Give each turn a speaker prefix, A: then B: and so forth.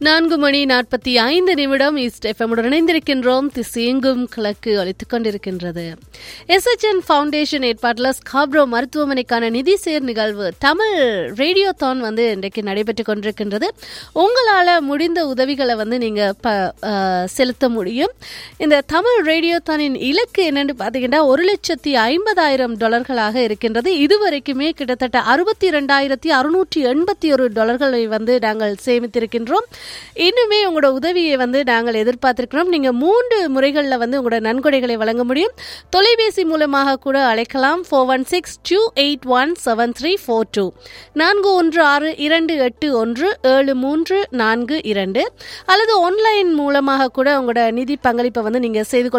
A: நான்கு மணி நாற்பத்தி ஐந்து நிமிடம் ஈஸ்ட் எஃப்எம்முடன் இணைந்திருக்கின்றோம் திசையெங்கும் கிழக்கு அளித்துக் கொண்டிருக்கின்றது எஸ்எச்என் ஃபவுண்டேஷன் ஏற்பாட்டில் ஸ்காப்ரோ மருத்துவமனைக்கான நிதி சேர் நிகழ்வு தமிழ் ரேடியோ தான் வந்து இன்றைக்கு நடைபெற்று கொண்டிருக்கின்றது உங்களால் முடிந்த உதவிகளை வந்து நீங்கள் ப அஹ், செலுத்த முடியும் இந்த தமிழ் ரேடியோ தானின் இலக்கு என்னன்னு பார்த்தீங்கன்னா ஒரு லட்சத்தி ஐம்பதாயிரம் டாலர்களாக இருக்கின்றது இதுவரைக்குமே கிட்டத்தட்ட அறுபத்தி இரண்டாயிரத்தி அறுநூற்றி எண்பத்தி ஒரு டாலர்களை வந்து நாங்கள் சேமித்திருக்கின்றோம் இன்னுமே உங்களோட உதவியை வந்து நாங்கள் எதிர்பார்த்திருக்கிறோம் நீங்கள் மூன்று முறைகளில் வந்து உங்களோட நன்கொடைகளை வழங்க முடியும் தொலைபேசி மூலமாக கூட அழைக்கலாம் four one six two eight one seven three four two நான்கு ஒன்று ஆறு இரண்டு எட்டு ஒன்று ஏழு மூன்று நான்கு இரண்டு அல்லது ஆன்லைன் மூலமாக கூட உங்களோட நிதி பங்களிப்பை வந்து நீங்கள் செய்து கொள்ள